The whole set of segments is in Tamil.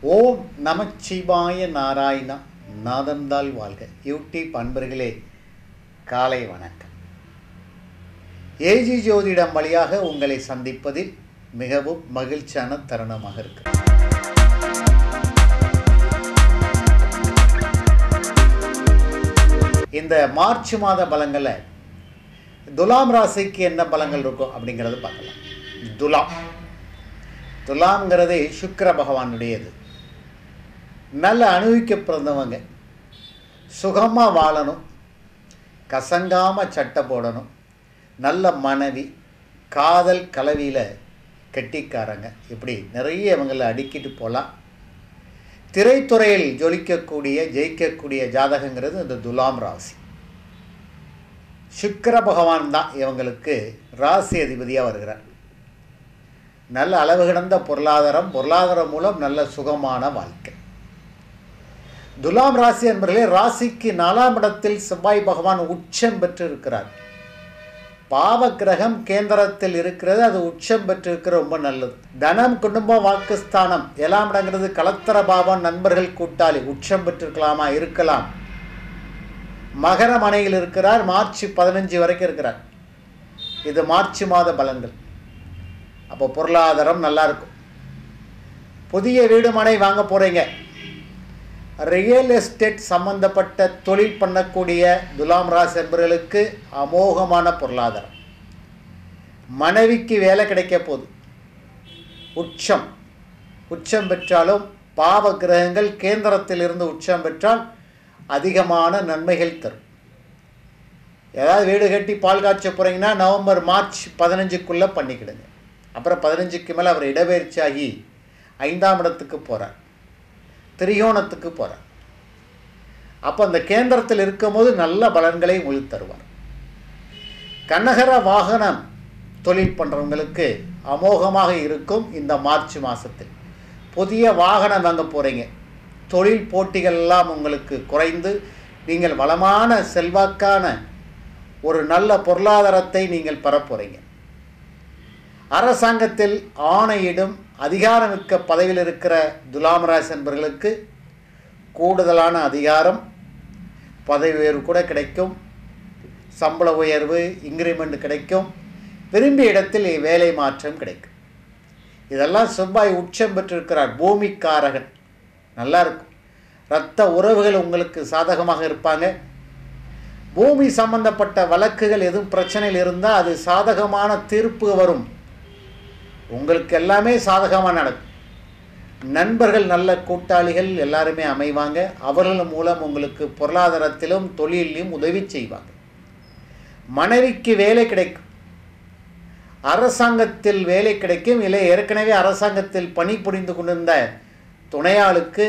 ஓம் நமச்சிவாய நாராயணா நாதந்தாள் வாழ்க யூடியூப் அன்பர்களே காலை வணக்கம் ஏஜி ஜோதிடம் வழியாக உங்களை சந்திப்பதில் மிகவும் மகிழ்ச்சியான தருணமாக இருக்கு இந்த மார்ச் மாத பலங்களை துலாம் ராசிக்கு என்ன பலங்கள் இருக்கும் அப்படிங்கிறது பார்க்கலாம் துலாம் துலாம்ங்கிறது சுக்கிர பகவானுடையது நல்ல அனுபவிக்க பிறந்தவங்க சுகமாக வாழணும் கசங்காமல் சட்டை போடணும் நல்ல மனைவி காதல் கலவியில் கெட்டிக்காரங்க இப்படி நிறைய இவங்களை அடுக்கிட்டு போகலாம் திரைத்துறையில் ஜொலிக்கக்கூடிய ஜெயிக்கக்கூடிய ஜாதகங்கிறது இந்த துலாம் ராசி சுக்கிர பகவான் தான் இவங்களுக்கு ராசி அதிபதியாக வருகிறார் நல்ல அளவு கிடந்த பொருளாதாரம் பொருளாதாரம் மூலம் நல்ல சுகமான வாழ்க்கை துலாம் ராசி என்பர்களே ராசிக்கு நாலாம் இடத்தில் செவ்வாய் பகவான் உச்சம் பெற்று இருக்கிறார் பாவ கிரகம் கேந்திரத்தில் இருக்கிறது அது உச்சம் பெற்று இருக்கிற ரொம்ப நல்லது தனம் குடும்பம் வாக்குஸ்தானம் எல்லாம் இடங்கிறது கலத்தர பாவம் நண்பர்கள் கூட்டாளி உச்சம் பெற்றிருக்கலாமா இருக்கலாம் மகர மனையில் இருக்கிறார் மார்ச் பதினஞ்சு வரைக்கும் இருக்கிறார் இது மார்ச் மாத பலன்கள் அப்போ பொருளாதாரம் நல்லா இருக்கும் புதிய வீடு மனை வாங்க போகிறீங்க ரியல் எஸ்டேட் சம்பந்தப்பட்ட தொழில் பண்ணக்கூடிய துலாம் ராசி என்பவர்களுக்கு அமோகமான பொருளாதாரம் மனைவிக்கு வேலை கிடைக்க போகுது உச்சம் உச்சம் பெற்றாலும் பாவ கிரகங்கள் கேந்திரத்தில் இருந்து உச்சம் பெற்றால் அதிகமான நன்மைகள் தரும் ஏதாவது வீடு கட்டி பால் காய்ச்ச போகிறீங்கன்னா நவம்பர் மார்ச் பதினஞ்சுக்குள்ளே பண்ணிக்கிடுங்க அப்புறம் பதினஞ்சுக்கு மேலே அவர் இடப்பெயர்ச்சி ஆகி ஐந்தாம் இடத்துக்கு போகிறார் திரிகோணத்துக்கு போகிறார் அப்போ அந்த கேந்திரத்தில் இருக்கும்போது நல்ல பலன்களை உங்களுக்கு தருவார் கனகர வாகனம் தொழில் பண்ணுறவங்களுக்கு அமோகமாக இருக்கும் இந்த மார்ச் மாதத்தில் புதிய வாகனம் வாங்க போகிறீங்க தொழில் போட்டிகள் எல்லாம் உங்களுக்கு குறைந்து நீங்கள் வளமான செல்வாக்கான ஒரு நல்ல பொருளாதாரத்தை நீங்கள் பெறப்போகிறீங்க அரசாங்கத்தில் ஆணையிடும் அதிகாரமிக்க பதவியில் இருக்கிற துலாமராஜ் என்பவர்களுக்கு கூடுதலான அதிகாரம் பதவி உயர்வு கூட கிடைக்கும் சம்பள உயர்வு இன்க்ரிமெண்ட் கிடைக்கும் விரும்பிய இடத்தில் வேலை மாற்றம் கிடைக்கும் இதெல்லாம் செவ்வாய் உச்சம் பெற்றிருக்கிறார் பூமிக்காரகன் நல்லா இருக்கும் இரத்த உறவுகள் உங்களுக்கு சாதகமாக இருப்பாங்க பூமி சம்பந்தப்பட்ட வழக்குகள் எதுவும் பிரச்சனையில் இருந்தால் அது சாதகமான தீர்ப்பு வரும் உங்களுக்கு எல்லாமே சாதகமாக நடக்கும் நண்பர்கள் நல்ல கூட்டாளிகள் எல்லாருமே அமைவாங்க அவர்கள் மூலம் உங்களுக்கு பொருளாதாரத்திலும் தொழிலையும் உதவி செய்வாங்க மனைவிக்கு வேலை கிடைக்கும் அரசாங்கத்தில் வேலை கிடைக்கும் இல்லை ஏற்கனவே அரசாங்கத்தில் பணிபுரிந்து கொண்டிருந்த துணையாளுக்கு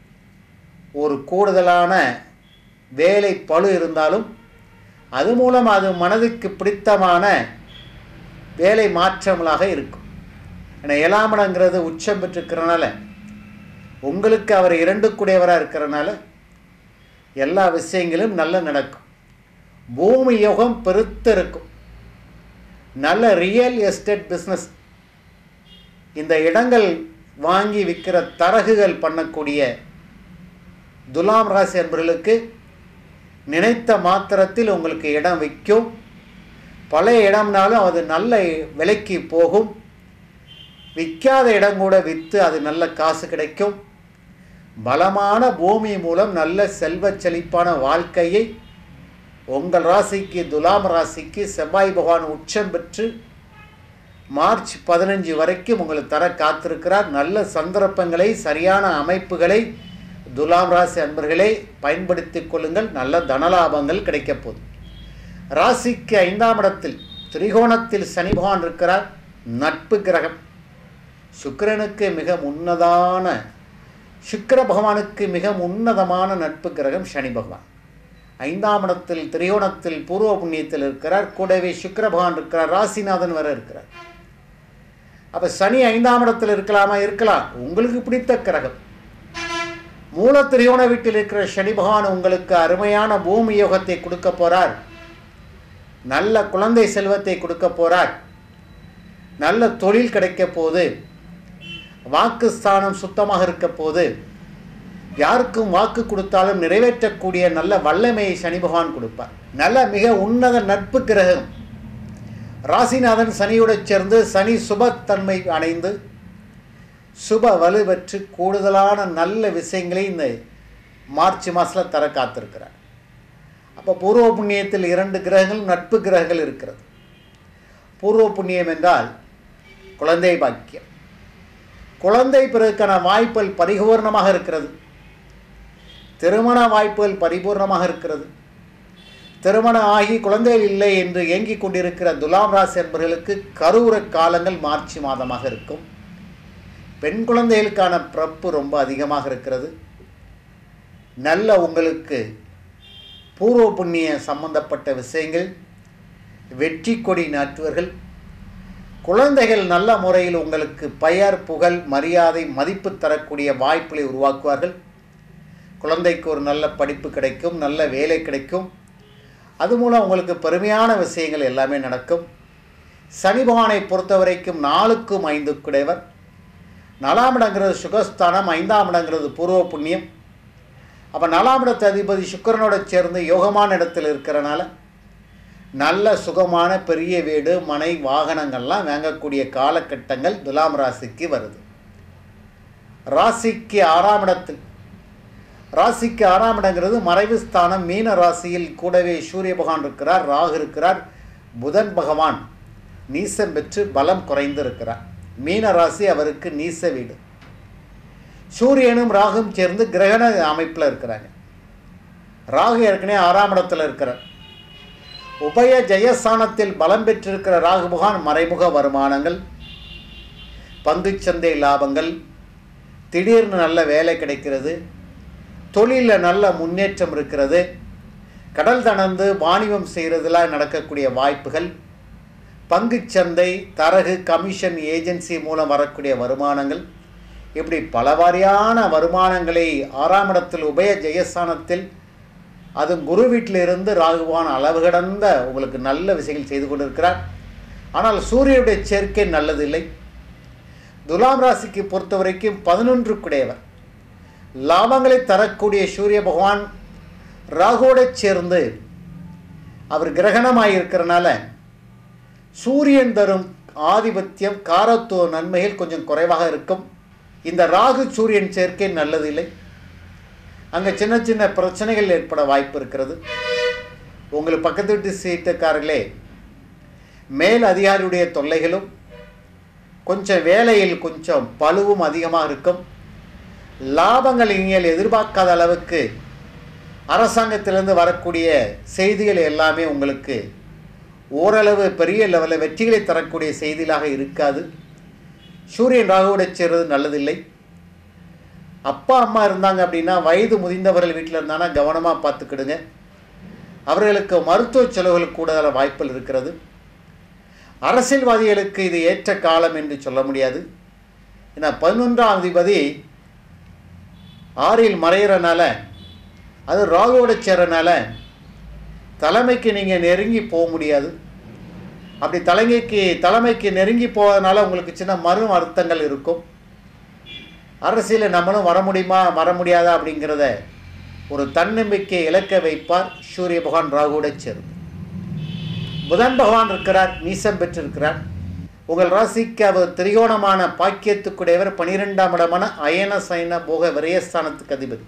ஒரு கூடுதலான வேலை பழு இருந்தாலும் அது மூலம் அது மனதுக்கு பிடித்தமான வேலை மாற்றங்களாக இருக்கும் ஏன்னா ஏழாமடங்கிறது உச்சம் பெற்றிருக்கிறனால உங்களுக்கு அவர் இரண்டு கூடியவராக இருக்கிறனால எல்லா விஷயங்களும் நல்ல நடக்கும் பூமி யோகம் பெருத்து இருக்கும் நல்ல ரியல் எஸ்டேட் பிஸ்னஸ் இந்த இடங்கள் வாங்கி விற்கிற தரகுகள் பண்ணக்கூடிய துலாம் ராசி என்பவர்களுக்கு நினைத்த மாத்திரத்தில் உங்களுக்கு இடம் விற்கும் பழைய இடம்னாலும் அது நல்ல விலைக்கு போகும் விற்காத இடம் கூட விற்று அது நல்ல காசு கிடைக்கும் பலமான பூமி மூலம் நல்ல செல்வ செழிப்பான வாழ்க்கையை உங்கள் ராசிக்கு துலாம் ராசிக்கு செவ்வாய் பகவான் உச்சம் பெற்று மார்ச் பதினஞ்சு வரைக்கும் உங்களுக்கு தர காத்திருக்கிறார் நல்ல சந்தர்ப்பங்களை சரியான அமைப்புகளை துலாம் ராசி அன்பர்களே பயன்படுத்தி கொள்ளுங்கள் நல்ல தனலாபங்கள் கிடைக்கப் போகுது ராசிக்கு ஐந்தாம் இடத்தில் திரிகோணத்தில் சனி பகவான் இருக்கிறார் நட்பு கிரகம் சுக்கிரனுக்கு மிக உன்னதான சுக்கிர பகவானுக்கு மிக உன்னதமான நட்பு கிரகம் சனி பகவான் ஐந்தாம் இடத்தில் திரிகோணத்தில் பூர்வ புண்ணியத்தில் இருக்கிறார் கூடவே சுக்கிர பகவான் இருக்கிறார் ராசிநாதன் வர இருக்கிறார் அப்போ சனி ஐந்தாம் இடத்தில் இருக்கலாமா இருக்கலாம் உங்களுக்கு பிடித்த கிரகம் மூல திரியோண வீட்டில் இருக்கிற சனி பகவான் உங்களுக்கு அருமையான பூமி யோகத்தை கொடுக்க போறார் நல்ல குழந்தை செல்வத்தை கொடுக்க போறார் நல்ல தொழில் கிடைக்க போகுது வாக்கு ஸ்தானம் சுத்தமாக இருக்க போது யாருக்கும் வாக்கு கொடுத்தாலும் நிறைவேற்றக்கூடிய நல்ல வல்லமையை சனி பகவான் கொடுப்பார் நல்ல மிக உன்னத நட்பு கிரகம் ராசிநாதன் சனியுடன் சேர்ந்து சனி சுபத்தன்மை அடைந்து சுப வலு பெற்று கூடுதலான நல்ல விஷயங்களை இந்த மார்ச் மாதத்தில் தர காத்திருக்கிறார் அப்போ பூர்வ புண்ணியத்தில் இரண்டு கிரகங்கள் நட்பு கிரகங்கள் இருக்கிறது பூர்வ புண்ணியம் என்றால் குழந்தை பாக்கியம் குழந்தை பிறகுக்கான வாய்ப்புகள் பரிபூர்ணமாக இருக்கிறது திருமண வாய்ப்புகள் பரிபூர்ணமாக இருக்கிறது திருமணம் ஆகி குழந்தைகள் இல்லை என்று ஏங்கிக் கொண்டிருக்கிற துலாம் ராசி என்பவர்களுக்கு கருவுற காலங்கள் மார்ச் மாதமாக இருக்கும் பெண் குழந்தைகளுக்கான பிறப்பு ரொம்ப அதிகமாக இருக்கிறது நல்ல உங்களுக்கு பூர்வ புண்ணிய சம்பந்தப்பட்ட விஷயங்கள் வெற்றி கொடி நாட்டுவர்கள் குழந்தைகள் நல்ல முறையில் உங்களுக்கு பெயர் புகழ் மரியாதை மதிப்பு தரக்கூடிய வாய்ப்புகளை உருவாக்குவார்கள் குழந்தைக்கு ஒரு நல்ல படிப்பு கிடைக்கும் நல்ல வேலை கிடைக்கும் அது மூலம் உங்களுக்கு பெருமையான விஷயங்கள் எல்லாமே நடக்கும் சனி பகவானை பொறுத்த வரைக்கும் நாலுக்கும் ஐந்து குடைவர் நாலாம் இடங்கிறது சுகஸ்தானம் ஐந்தாம் இடங்கிறது பூர்வ புண்ணியம் அப்போ நாலாம் இடத்து அதிபதி சுக்கரனோட சேர்ந்து யோகமான இடத்தில் இருக்கிறனால நல்ல சுகமான பெரிய வீடு மனை வாகனங்கள்லாம் வாங்கக்கூடிய காலகட்டங்கள் துலாம் ராசிக்கு வருது ராசிக்கு ஆறாம் இடத்தில் ராசிக்கு ஆறாம் இடங்கிறது மறைவு ஸ்தானம் மீன ராசியில் கூடவே சூரிய பகவான் இருக்கிறார் ராகு இருக்கிறார் புதன் பகவான் நீசம் பெற்று பலம் குறைந்து இருக்கிறார் மீன ராசி அவருக்கு நீச வீடு சூரியனும் ராகும் சேர்ந்து கிரகண அமைப்பில் இருக்கிறாங்க ராகு ஏற்கனவே ஆறாம் இடத்துல இருக்கிறார் உபய ஜெயஸ்தானத்தில் பலம் பெற்றிருக்கிற ராகு பகவான் மறைமுக வருமானங்கள் பங்குச்சந்தை லாபங்கள் திடீர்னு நல்ல வேலை கிடைக்கிறது தொழிலில் நல்ல முன்னேற்றம் இருக்கிறது கடல் தணந்து வாணிபம் செய்கிறதுலாம் நடக்கக்கூடிய வாய்ப்புகள் பங்குச்சந்தை தரகு கமிஷன் ஏஜென்சி மூலம் வரக்கூடிய வருமானங்கள் இப்படி பலவாரியான வருமானங்களை ஆறாம் இடத்தில் உபய ஜெயஸ்தானத்தில் அதுவும் குரு வீட்டிலிருந்து ராகுவான் அளவு கடந்த உங்களுக்கு நல்ல விஷயங்கள் செய்து கொண்டிருக்கிறார் ஆனால் சூரியனுடைய சேர்க்கை நல்லதில்லை துலாம் ராசிக்கு பொறுத்த வரைக்கும் பதினொன்று குடையவர் லாபங்களை தரக்கூடிய சூரிய பகவான் ராகுவோட சேர்ந்து அவர் கிரகணமாக இருக்கிறனால சூரியன் தரும் ஆதிபத்தியம் காரத்துவ நன்மைகள் கொஞ்சம் குறைவாக இருக்கும் இந்த ராகு சூரியன் சேர்க்கை நல்லதில்லை அங்கே சின்ன சின்ன பிரச்சனைகள் ஏற்பட வாய்ப்பு இருக்கிறது உங்களுக்கு பக்கத்து வீட்டு சீட்டுக்காரர்களே மேல் அதிகாரியுடைய தொல்லைகளும் கொஞ்சம் வேலையில் கொஞ்சம் பழுவும் அதிகமாக இருக்கும் லாபங்கள் நீங்கள் எதிர்பார்க்காத அளவுக்கு அரசாங்கத்திலிருந்து வரக்கூடிய செய்திகள் எல்லாமே உங்களுக்கு ஓரளவு பெரிய லெவலில் வெற்றிகளை தரக்கூடிய செய்திகளாக இருக்காது சூரியன் ராகுவோட சேர்றது நல்லதில்லை அப்பா அம்மா இருந்தாங்க அப்படின்னா வயது முதிர்ந்தவர்கள் வீட்டில் இருந்தாங்கன்னா கவனமாக பார்த்துக்கிடுங்க அவர்களுக்கு மருத்துவ செலவுகள் கூடுதல வாய்ப்புகள் இருக்கிறது அரசியல்வாதிகளுக்கு இது ஏற்ற காலம் என்று சொல்ல முடியாது ஏன்னா பதினொன்றாம் அதிபதி ஆறில் மறையிறனால அது ராகுவோட சேரனால தலைமைக்கு நீங்கள் நெருங்கி போக முடியாது அப்படி தலைமைக்கு தலைமைக்கு நெருங்கி போவதனால உங்களுக்கு சின்ன மறு அர்த்தங்கள் இருக்கும் அரசியலில் நம்மளும் வர முடியுமா வர முடியாதா அப்படிங்கிறத ஒரு தன்னம்பிக்கை இழக்க வைப்பார் சூரிய பகவான் ராகுவோட சேர்ந்து புதன் பகவான் இருக்கிறார் நீசம் பெற்றிருக்கிறார் உங்கள் ராசிக்கு அவர் திரிகோணமான பாக்கியத்துக்குடையவர் பனிரெண்டாம் இடமான அயன சயன போக விரயஸ்தானத்துக்கு அதிபதி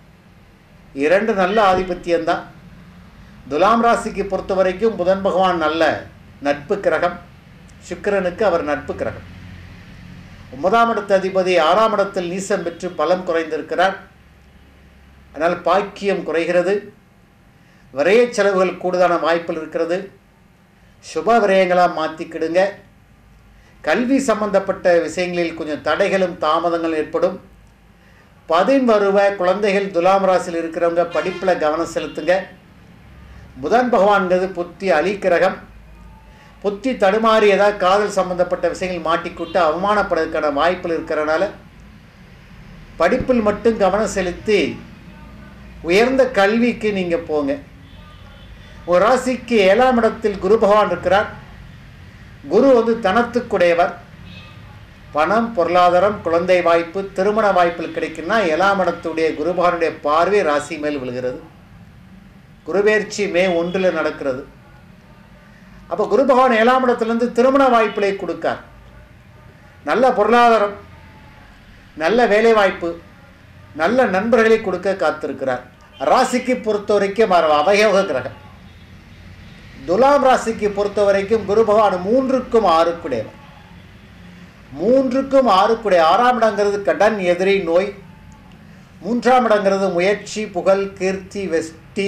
இரண்டு நல்ல ஆதிபத்தியம்தான் துலாம் ராசிக்கு பொறுத்த வரைக்கும் புதன் பகவான் நல்ல நட்பு கிரகம் சுக்கிரனுக்கு அவர் நட்பு கிரகம் ஒன்பதாம் இடத்து அதிபதி ஆறாம் இடத்தில் நீசம் பெற்று பலம் குறைந்திருக்கிறார் அதனால் பாக்கியம் குறைகிறது விரய செலவுகள் கூடுதலான வாய்ப்பில் இருக்கிறது சுப விரயங்களாக மாற்றிக்கிடுங்க கல்வி சம்பந்தப்பட்ட விஷயங்களில் கொஞ்சம் தடைகளும் தாமதங்கள் ஏற்படும் பதின் வருவ குழந்தைகள் துலாம் ராசியில் இருக்கிறவங்க படிப்பில் கவனம் செலுத்துங்க புதன் பகவான்கிறது புத்தி அலிக்கிரகம் புத்தி தடுமாறி ஏதாவது காதல் சம்பந்தப்பட்ட விஷயங்கள் மாட்டிக்கிட்டு அவமானப்படுறதுக்கான வாய்ப்புகள் இருக்கிறனால படிப்பில் மட்டும் கவனம் செலுத்தி உயர்ந்த கல்விக்கு நீங்கள் போங்க ஒரு ராசிக்கு ஏழாம் இடத்தில் குரு பகவான் இருக்கிறார் குரு வந்து தனத்துக்குடையவர் பணம் பொருளாதாரம் குழந்தை வாய்ப்பு திருமண வாய்ப்பில் கிடைக்குன்னா ஏழாம் இடத்துடைய குருபகவானுடைய பார்வை ராசி மேல் விழுகிறது குருபெயர்ச்சி மே ஒன்றில் நடக்கிறது அப்போ குரு பகவான் ஏழாம் இடத்துலேருந்து திருமண வாய்ப்புகளை கொடுக்கார் நல்ல பொருளாதாரம் நல்ல வேலை வாய்ப்பு நல்ல நண்பர்களை கொடுக்க காத்திருக்கிறார் ராசிக்கு பொறுத்த வரைக்கும் அவர் அவயோக கிரகம் துலாம் ராசிக்கு பொறுத்த வரைக்கும் குரு பகவான் மூன்றுக்கும் ஆறுக்குடையவர் மூன்றுக்கும் ஆறுக்குடைய ஆறாம் இடங்கிறது கடன் எதிரி நோய் மூன்றாம் இடங்கிறது முயற்சி புகழ் கீர்த்தி வெஷ்டி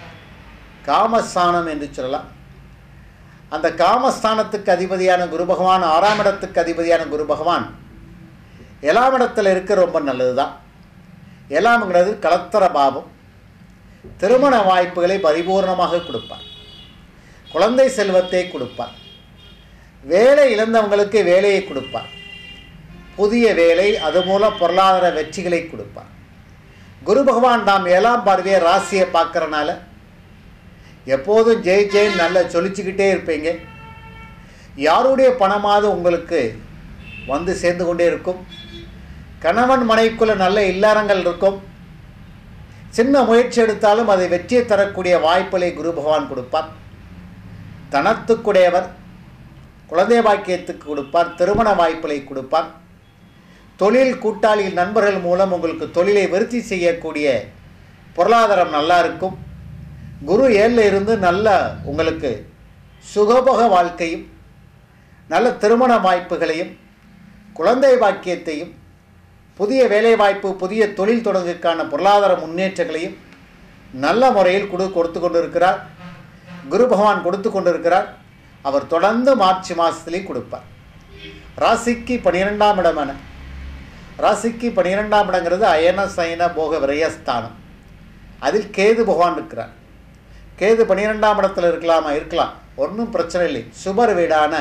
காமஸ்தானம் என்று சொல்லலாம் அந்த காமஸ்தானத்துக்கு அதிபதியான குரு பகவான் ஆறாம் இடத்துக்கு அதிபதியான குரு பகவான் ஏழாம் இடத்துல இருக்க ரொம்ப நல்லது தான் ஏழாம்ங்கிறது கலத்தர பாவம் திருமண வாய்ப்புகளை பரிபூர்ணமாக கொடுப்பார் குழந்தை செல்வத்தை கொடுப்பார் வேலை இழந்தவங்களுக்கு வேலையை கொடுப்பார் புதிய வேலை அது மூலம் பொருளாதார வெற்றிகளை கொடுப்பார் குரு பகவான் நாம் ஏழாம் பார்வையை ராசியை பார்க்கறனால எப்போதும் ஜெய் ஜெயின் நல்ல சொல்லிச்சுக்கிட்டே இருப்பீங்க யாருடைய பணமாவது உங்களுக்கு வந்து சேர்ந்து கொண்டே இருக்கும் கணவன் மனைவிக்குள்ள நல்ல இல்லறங்கள் இருக்கும் சின்ன முயற்சி எடுத்தாலும் அதை வெற்றியை தரக்கூடிய வாய்ப்புகளை குரு பகவான் கொடுப்பார் தனத்துக்குடையவர் குழந்தை பாக்கியத்துக்கு கொடுப்பார் திருமண வாய்ப்புகளை கொடுப்பார் தொழில் கூட்டாளி நண்பர்கள் மூலம் உங்களுக்கு தொழிலை விருத்தி செய்யக்கூடிய பொருளாதாரம் நல்லா இருக்கும் குரு ஏழில் இருந்து நல்ல உங்களுக்கு சுகபோக வாழ்க்கையும் நல்ல திருமண வாய்ப்புகளையும் குழந்தை பாக்கியத்தையும் புதிய வேலைவாய்ப்பு புதிய தொழில் தொடங்குக்கான பொருளாதார முன்னேற்றங்களையும் நல்ல முறையில் கொடு கொடுத்து கொண்டிருக்கிறார் குரு பகவான் கொடுத்து கொண்டிருக்கிறார் அவர் தொடர்ந்து மார்ச் மாதத்துலேயும் கொடுப்பார் ராசிக்கு பன்னிரெண்டாம் இடமான ராசிக்கு பன்னிரெண்டாம் இடங்கிறது அயன சயன போக விரயஸ்தானம் அதில் கேது பகவான் இருக்கிறார் கேது பன்னிரெண்டாம் இடத்துல இருக்கலாமா இருக்கலாம் ஒன்றும் பிரச்சனை இல்லை சுபர் வீடான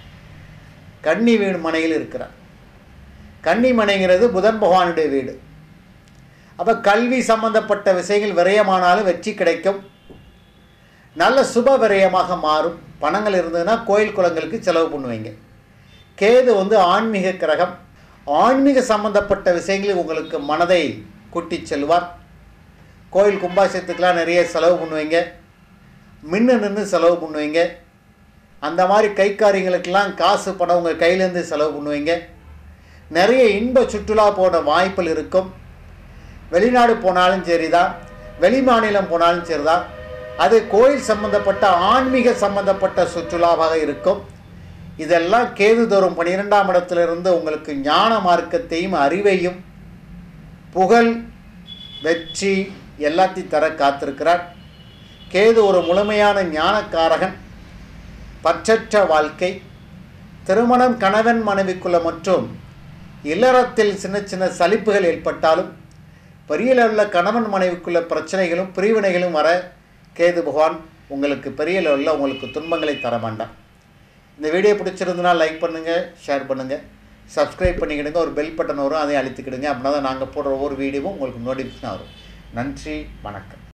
கன்னி வீடு மனையில் இருக்கிறார் கன்னி மனைங்கிறது புதன் பகவானுடைய வீடு அப்போ கல்வி சம்பந்தப்பட்ட விஷயங்கள் விரயமானாலும் வெற்றி கிடைக்கும் நல்ல சுப விரயமாக மாறும் பணங்கள் இருந்ததுன்னா கோயில் குளங்களுக்கு செலவு பண்ணுவீங்க கேது வந்து ஆன்மீக கிரகம் ஆன்மீக சம்பந்தப்பட்ட விஷயங்களில் உங்களுக்கு மனதை கூட்டி செல்வார் கோயில் கும்பாசத்துக்கெலாம் நிறைய செலவு பண்ணுவீங்க மின்னு நின்று செலவு பண்ணுவீங்க அந்த மாதிரி கை காரியங்களுக்கெல்லாம் காசு பணம் உங்கள் கையிலேருந்து செலவு பண்ணுவீங்க நிறைய இன்ப சுற்றுலா போன வாய்ப்புகள் இருக்கும் வெளிநாடு போனாலும் சரிதான் வெளி மாநிலம் போனாலும் சரிதான் அது கோயில் சம்பந்தப்பட்ட ஆன்மீக சம்பந்தப்பட்ட சுற்றுலாவாக இருக்கும் இதெல்லாம் கேது தோறும் பன்னிரெண்டாம் இடத்திலிருந்து உங்களுக்கு ஞான மார்க்கத்தையும் அறிவையும் புகழ் வெற்றி எல்லாத்தையும் தர காத்திருக்கிறார் கேது ஒரு முழுமையான ஞானக்காரகன் பற்றற்ற வாழ்க்கை திருமணம் கணவன் மனைவிக்குள்ள மற்றும் இல்லறத்தில் சின்ன சின்ன சலிப்புகள் ஏற்பட்டாலும் பெரிய லெவலில் கணவன் மனைவிக்குள்ள பிரச்சனைகளும் பிரிவினைகளும் வர கேது பகவான் உங்களுக்கு பெரிய லெவலில் உங்களுக்கு துன்பங்களை தர வேண்டாம் இந்த வீடியோ பிடிச்சிருந்தனா லைக் பண்ணுங்கள் ஷேர் பண்ணுங்கள் சப்ஸ்கிரைப் பண்ணிக்கிடுங்க ஒரு பெல் பட்டன் வரும் அதையும் அழுத்திக்கிடுங்க அப்படின்னா தான் நாங்கள் போடுற ஒவ்வொரு வீடியோவும் உங்களுக்கு நோட்டிஃபிகேஷன் வரும் நன்றி வணக்கம்